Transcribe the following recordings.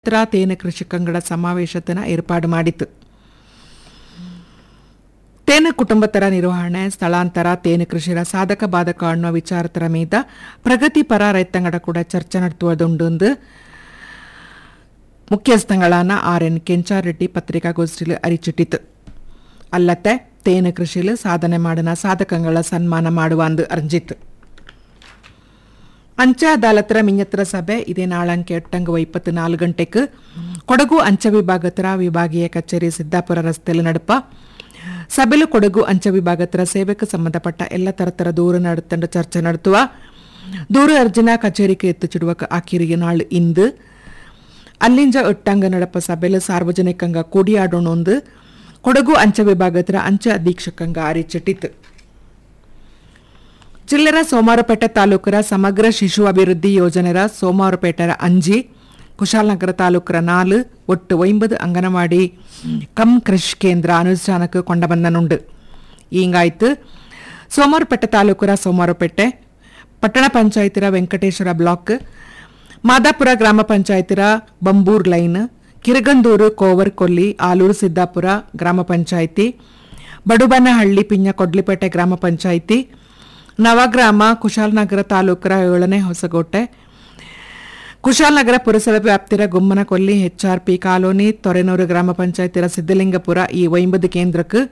ತ್ರ ತೇನ ಕೃಷಿಕಂಗಳ ಸಮಾವೇಶತನ ಏರ್ಪಾಡು ಮಾಡಿತು ತೇನ ಕುಟುಂಬತರ ನಿರ್ವಹಣೆ ಸ್ಥಳಾಂತರ ತೇನ ಕೃಷಿರ ಸಾಧಕ ಬಾಧಕ ಅನ್ನುವ ವಿಚಾರತರ ಮೀದ ಪ್ರಗತಿಪರ ರೈತಂಗಡ ಕೂಡ ಚರ್ಚೆ ನಡೆಸುವುದುಂಡು ಮುಖ್ಯಸ್ಥಗಳಾನ ಆರ್ ಎನ್ ಕೆಂಚಾರೆಡ್ಡಿ ಪತ್ರಿಕಾಗೋಷ್ಠಿಯಲ್ಲಿ ಅರಿಚಿಟ್ಟಿತು ಅಲ್ಲತ್ತೆ ತೇನ ಕೃಷಿಲು ಸಾಧನೆ ಮಾಡಿನ ಸಾಧಕಗಳ ಸನ್ಮಾನ ಮಾಡುವ ಅಂದು ಅರ್ಜಿತ್ತು ಅಂಚೆ ಅದಾಲತ್ರ ಮಿಂಜತ್ರ ಸಭೆ ಇದೇ ನಾಳಂಕೆ ಎಟ್ಟಂಗ ಇಪ್ಪತ್ತು ನಾಲ್ಕು ಗಂಟೆಗೆ ಕೊಡಗು ಅಂಚೆ ವಿಭಾಗತರ ವಿಭಾಗೀಯ ಕಚೇರಿ ಸಿದ್ದಾಪುರ ರಸ್ತೆಯಲ್ಲಿ ನಡುಪ ಸಭೆಲು ಕೊಡಗು ಅಂಚೆ ವಿಭಾಗತರ ಸೇವೆಗೆ ಸಂಬಂಧಪಟ್ಟ ಎಲ್ಲ ತರತರ ದೂರ ನಡುತ್ತಂಡು ಚರ್ಚೆ ನಡೆಸುವ ದೂರ ಅರ್ಜಿನ ಕಚೇರಿಗೆ ಎತ್ತುಚಿಡುವ ಆಕಿರಿಗೆ ನಾಳು ಇಂದು ಅಲ್ಲಿಂಜ ಒಟ್ಟಂಗ ನಡಪ ಸಭೆಲು ಸಾರ್ವಜನಿಕಂಗ ಕೂಡಿಯಾಡೋಣೊಂದು ಕೊಡಗು ಅಂಚೆ ವಿಭಾಗತರ ಅಂಚೆ ಅಧೀಕ್ಷಕಂಗ ಅರಿಚಿಟ್ಟಿತು ಜಿಲ್ಲೆರ ಸೋಮವಾರಪೇಟೆ ತಾಲೂಕರ ಸಮಗ್ರ ಶಿಶು ಅಭಿವೃದ್ಧಿ ಯೋಜನೆರ ಸೋಮವಾರಪೇಟೆರ ಅಂಜಿ ಕುಶಾಲನಗರ ತಾಲೂಕರ ನಾಲು ಒಟ್ಟು ಒಂಬದು ಅಂಗನವಾಡಿ ಕಮ್ ಕೃಷಿ ಕೇಂದ್ರ ಅನುಷ್ಠಾನಕ್ಕೆ ಕೊಂಡಬಂದನುಂಡು ಈಂಗಾಯ್ತು ಸೋಮವಾರಪೇಟೆ ತಾಲೂಕರ ಸೋಮವಾರಪೇಟೆ ಪಟ್ಟಣ ಪಂಚಾಯತಿರ ವೆಂಕಟೇಶ್ವರ ಬ್ಲಾಕ್ ಮಾದಾಪುರ ಗ್ರಾಮ ಪಂಚಾಯತಿರ ಬಂಬೂರ್ ಲೈನ್ ಕಿರಗಂದೂರು ಕೋವರ್ ಕೊಲ್ಲಿ ಆಲೂರು ಸಿದ್ದಾಪುರ ಗ್ರಾಮ ಪಂಚಾಯಿತಿ ಬಡುಬನಹಳ್ಳಿ ಪಿಂಜ ಕೊಡ್ಲಿಪೇಟೆ ಗ್ರಾಮ ಪಂಚಾಯಿತಿ ನವಗ್ರಾಮ ಕುಶಾಲನಗರ ತಾಲೂಕರ ಏಳನೇ ಹೊಸಗೋಟೆ ಕುಶಾಲನಗರ ಪುರಸಭೆ ವ್ಯಾಪ್ತಿರ ಗುಮ್ಮನಕೊಲ್ಲಿ ಎಚ್ಆರ್ಪಿ ಕಾಲೋನಿ ತೊರೆನೂರು ಗ್ರಾಮ ಪಂಚಾಯತಿರ ಸಿದ್ದಲಿಂಗಪುರ ಈ ಒಂಬದು ಕೇಂದ್ರಕ್ಕೆ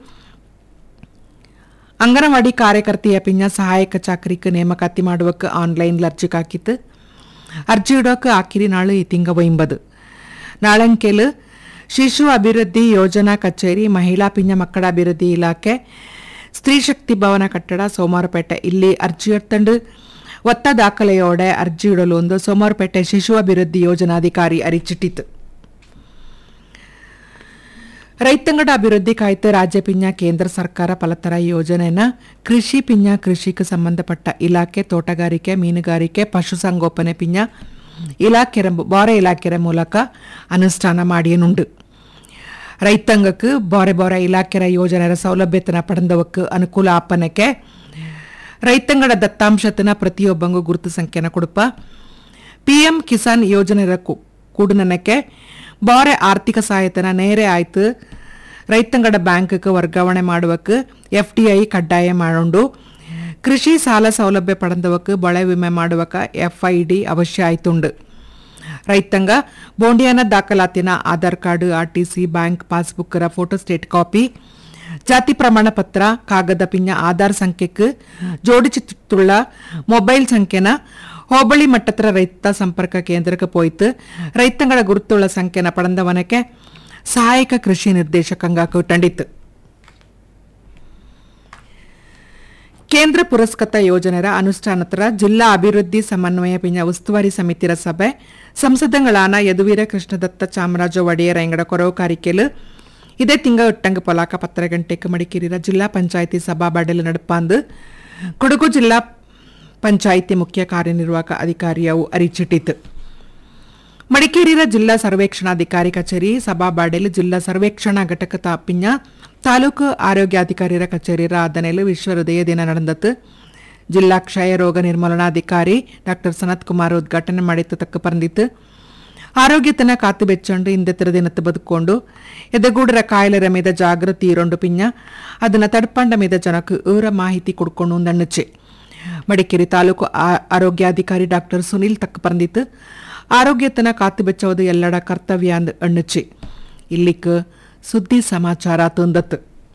ಅಂಗನವಾಡಿ ಕಾರ್ಯಕರ್ತೆಯ ಪಿಂಜ ಸಹಾಯಕ ಚಾಕರಿക്ക് ನೇಮಕಾತಿ ಮಾಡುವಕ್ಕೆ ಆನ್ಲೈನ್ ಅರ್ಜಿ ಹಾಕಿತ್ತು ಅರ್ಜಿ ಇಡೋಕೆ ಆಕಿರಿ ನಾಳು ಈ ತಿಂಗ ಒಂಬದು ನಾಳಂಕೆಲು ಶಿಶು ಅಭಿವೃದ್ಧಿ ಯೋಜನಾ ಕಚೇರಿ ಮಹಿಳಾ ಪಿಂಜ ಮಕ್ಕಳ ಅಭಿವೃದ್ಧಿ ಇಲಾಖೆ ಸ್ತ್ರೀ ಶಕ್ತಿ ಭವನ ಕಟ್ಟಡ ಸೋಮವಾರಪೇಟೆ ಇಲ್ಲಿ ಅರ್ಜಿ ಎತ್ತಂಡು ಒತ್ತ ದಾಖಲೆಯೋಡೆ ಅರ್ಜಿ ಇಡಲು ಒಂದು ಸೋಮವಾರಪೇಟೆ ಶಿಶು ಅಭಿವೃದ್ಧಿ ಯೋಜನಾಧಿಕಾರಿ ಅರಿಚಿಟ್ಟಿತು ರೈತಂಗಡ ಅಭಿವೃದ್ಧಿ ಕಾಯ್ದೆ ರಾಜ್ಯ ಪಿಂಜ ಕೇಂದ್ರ ಸರ್ಕಾರ ಫಲತರ ಯೋಜನೆನ ಕೃಷಿ ಪಿಂಜ ಕೃಷಿಗೆ ಸಂಬಂಧಪಟ್ಟ ಇಲಾಖೆ ತೋಟಗಾರಿಕೆ ಮೀನುಗಾರಿಕೆ ಪಶುಸಂಗೋಪನೆ ಪಿಂಜ ಇಲಾಖೆರ ಬಾರೆ ಇಲಾಖೆರ ಮೂಲಕ ಅನುಷ್ಠಾನ ಮಾಡಿಯನುಂಡು ರೈತಾಂಗಕ್ಕೆ ಬಾರೆ ಬಾರೆ ಇಲಾಖೆರ ಯೋಜನೆರ ಸೌಲಭ್ಯತನ ಪಡೆದವಕ್ಕೆ ಅನುಕೂಲ ಆಪನಕ್ಕೆ ರೈತಂಗಡ ದತ್ತಾಂಶತನ ಪ್ರತಿಯೊಬ್ಬಂಗೂ ಗುರುತು ಸಂಖ್ಯೆನ ಕೊಡುಪ ಪಿಎಂ ಕಿಸಾನ್ ಯೋಜನೆರ ಕೂಡನಕ್ಕೆ ಬಾರೆ ಆರ್ಥಿಕ ಸಹಾಯತನ ನೇರೆ ಆಯ್ತು ರೈತಂಗಡ ಬ್ಯಾಂಕ್ಗೆ ವರ್ಗಾವಣೆ ಮಾಡುವಕ್ಕೆ ಎಫ್ ಡಿ ಐ ಕಡ್ಡಾಯ ಮಾಡೋಂಡು ಕೃಷಿ ಸಾಲ ಸೌಲಭ್ಯ ಪಡೆದವಕ್ಕೆ ಬಳೆ ವಿಮೆ ಮಾಡುವಕ ಎಫ್ ಐ ಡಿ ಅವಶ್ಯ ಆಯ್ತುಂಡು ರೈತಂಗ ಬೋಂಡಿಯಾನ ದಾಖಲಾತಿನ ಆಧಾರ್ ಕಾರ್ಡ್ ಆರ್ಟಿಸಿ ಬ್ಯಾಂಕ್ ಪಾಸ್ಬುಕ್ಕರ ಫೋಟೋ ಸ್ಟೇಟ್ ಕಾಪಿ ಜಾತಿ ಪ್ರಮಾಣ ಪತ್ರ ಕಾಗದ ಪಿಂಜ ಆಧಾರ್ ಸಂಖ್ಯೆക്ക് ಜೋಡಿಸಿത്തുള്ള ಮೊಬೈಲ್ ಸಂಖ್ಯೆನ ಹೋಬಳಿ ಮಟ್ಟತ್ರ ರೈತ ಸಂಪರ್ಕ ಕೇಂದ್ರಕ್ಕೆ ಪೋಯ್ತು ರೈತಂಗಳ ಗುರುತುಳ್ಳ ಸಂಖ್ಯೆನ ಪಡೆದವನಕ್ಕೆ ಸಹಾಯಕ ಕೃಷಿ ನಿರ್ದೇಶಕಂಗ ಕೊಟ್ಟಂಡಿತ್ತು ಕೇಂದ್ರ ಪುರಸ್ಕೃತ ಯೋಜನೆರ ಅನುಷ್ಠಾನತರ ಜಿಲ್ಲಾ ಅಭಿವೃದ್ಧಿ ಸಮನ್ವಯ ಪಿಂಜ ಉಸ್ತುವಾರಿ ಸಮಿತಿರ ಸಭೆ ಸಂಸದಗಳಾನ ಯದುವೀರ ಕೃಷ್ಣದತ್ತ ಚಾಮರಾಜ ಒಡೆಯರ್ ಎಂಗಡ ಕೊರವು ಕಾರಿಕೆಲು ಇದೇ ತಿಂಗ ಎಟ್ಟಂಗ ಪೊಲಾಕ ಪತ್ತರ ಗಂಟೆಗೆ ಮಡಿಕೇರಿರ ಜಿಲ್ಲಾ ಪಂಚಾಯಿತಿ ಸಭಾ ಬಡಲು ನಡಪಾಂದು ಕೊಡಗು ಜಿಲ್ಲಾ ಪಂಚಾಯಿತಿ ಮುಖ್ಯ ಕಾರ್ಯನಿರ್ವಾಹಕ ಅಧಿಕಾರಿಯವು ಅರಿಚಿಟ್ಟಿತು ಮಡಿಕೇರಿಯ ಜಿಲ್ಲಾ ಸರ್ವೇಕ್ಷಣಾಧಿಕಾರಿ ಕಚೇರಿ ಸಭಾ ಬಾಡೆಲು ಜಿಲ್ಲಾ ಸರ್ವೇಕ್ಷಣಾ ಘಟಕ ತಾಪಿಂಜ ತಾಲೂಕು ಆರೋಗ್ಯಾಧಿಕಾರಿಯರ ಕಚೇರಿಯ ಆದನೆಲು ವಿಶ್ವ ಹೃದಯ ದಿನ ನಡೆದತ್ತು ಜಿಲ್ಲಾ ಕ್ಷಯ ರೋಗ ನಿರ್ಮೂಲನಾಧಿಕಾರಿ ಡಾಕ್ಟರ್ ಸನತ್ ಕುಮಾರ್ ಉದ್ಘಾಟನೆ ಮಾಡಿತ್ತು ತಕ್ಕ ಪರಂದಿತ್ತು ಆರೋಗ್ಯತನ ಕಾತು ಬೆಚ್ಚಂಡು ಹಿಂದೆತ್ತರ ದಿನತ್ತು ಬದುಕೊಂಡು ಎದೆಗೂಡರ ಕಾಯಿಲೆರ ಮೀದ ಜಾಗೃತಿ ಇರೋಂಡು ಪಿಂಜ ಅದನ್ನ ತಡ್ಪಂಡ ಮೀದ ಜನಕ್ಕೆ ಏರ ಮಾಹಿತಿ ಕೊಡ್ಕೊಂಡು ಒಂದಣ್ಣುಚ್ಚೆ ಮಡಿಕೇರಿ ತಾಲೂಕು ಆರೋಗ್ಯಾಧಿಕಾರಿ ಡಾಕ್ಟರ್ ಸುನಿಲ್ ತಕ್ಕ ಪರಂದಿತ್ತು ಆರೋಗ್ಯತನ ಕಾತು ಬೆಚ್ಚವುದು ಎಲ್ಲಡ ಕರ್ತವ್ಯ ಅಂದ್ ಅಣ್ಣುಚ್ಚೆ ಇಲ್ಲಿಕ್ ಸುದ್ದಿ ಸಮಾಚಾರ ತಂದತ್ತು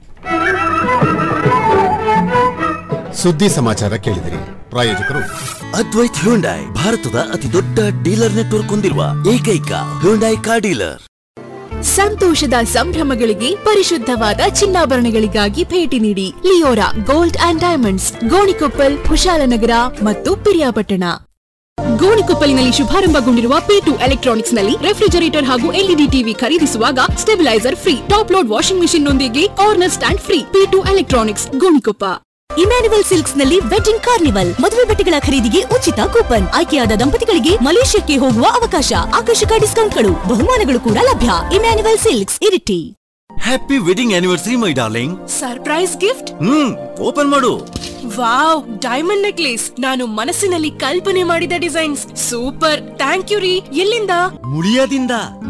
ಸುದ್ದಿ ಸಮಾಚಾರ ಕೇಳಿದಿರಿ ಪ್ರಾಯೋಜಕರು ಅದ್ವೈತ್ ಹ್ಯುಂಡೈ ಭಾರತದ ಅತಿ ದೊಡ್ಡ ಡೀಲರ್ ನೆಟ್ವರ್ಕ್ ಹೊಂದಿರುವ ಏಕೈಕ ಹ್ಯುಂಡೈ ಕಾರ್ ಡೀಲರ್ ಸಂತೋಷದ ಸಂಭ್ರಮಗಳಿಗೆ ಪರಿಶುದ್ಧವಾದ ಚಿನ್ನಾಭರಣಗಳಿಗಾಗಿ ಭೇಟಿ ನೀಡಿ Leora gold and diamonds Gonikoppal Kushalanagar ಮತ್ತು ಪಿರಿಯಾಪಟ್ಟಣ ಗೋಣಿಕೊಪ್ಪಲಿನಲ್ಲಿ ಶುಭಾರಂಭಗೊಂಡಿರುವ ಪಿ ಟು ಎಲೆಕ್ಟ್ರಾನಿಕ್ಸ್ ನಲ್ಲಿ ರೆಫ್ರಿಜರೇಟರ್ ಹಾಗೂ ಎಲ್ಇಡಿ ಟಿವಿ ಖರೀದಿಸುವಾಗ stabiliser free top load washing machine ನೊಂದಿಗೆ corner stand free P two electronics Gonikoppa Emmanuel Silks ನಲ್ಲಿ ವೆಡ್ಡಿಂಗ್ ಕಾರ್ನಿವಲ್ ಮದುವೆ ಬಟ್ಟೆಗಳ ಖರೀದಿಗೆ ಉಚಿತ ಕೂಪನ್ ಆಯ್ಕೆಯಾದ ದಂಪತಿಗಳಿಗೆ ಮಲೇಷ್ಯಾಕ್ಕೆ ಹೋಗುವ ಅವಕಾಶ ಆಕರ್ಷಕ ಡಿಸ್ಕೌಂಟ್ಗಳು ಬಹುಮಾನಗಳು ಕೂಡ ಲಭ್ಯ Emmanuel Silks Iritty happy wedding anniversary my darling surprise gift hmm open ಮಾಡು ವಾವ್ ಡೈಮಂಡ್ ನೆಕ್ಲೇಸ್ ನಾನು ಮನಸ್ಸಿನಲ್ಲಿ ಕಲ್ಪನೆ ಮಾಡಿದ ಡಿಸೈನ್ಸ್ ಸೂಪರ್ ಥ್ಯಾಂಕ್ ಯು ರೀ ಎಲ್ಲಿಂದ ಮುಳಿಯಾದಿಂದ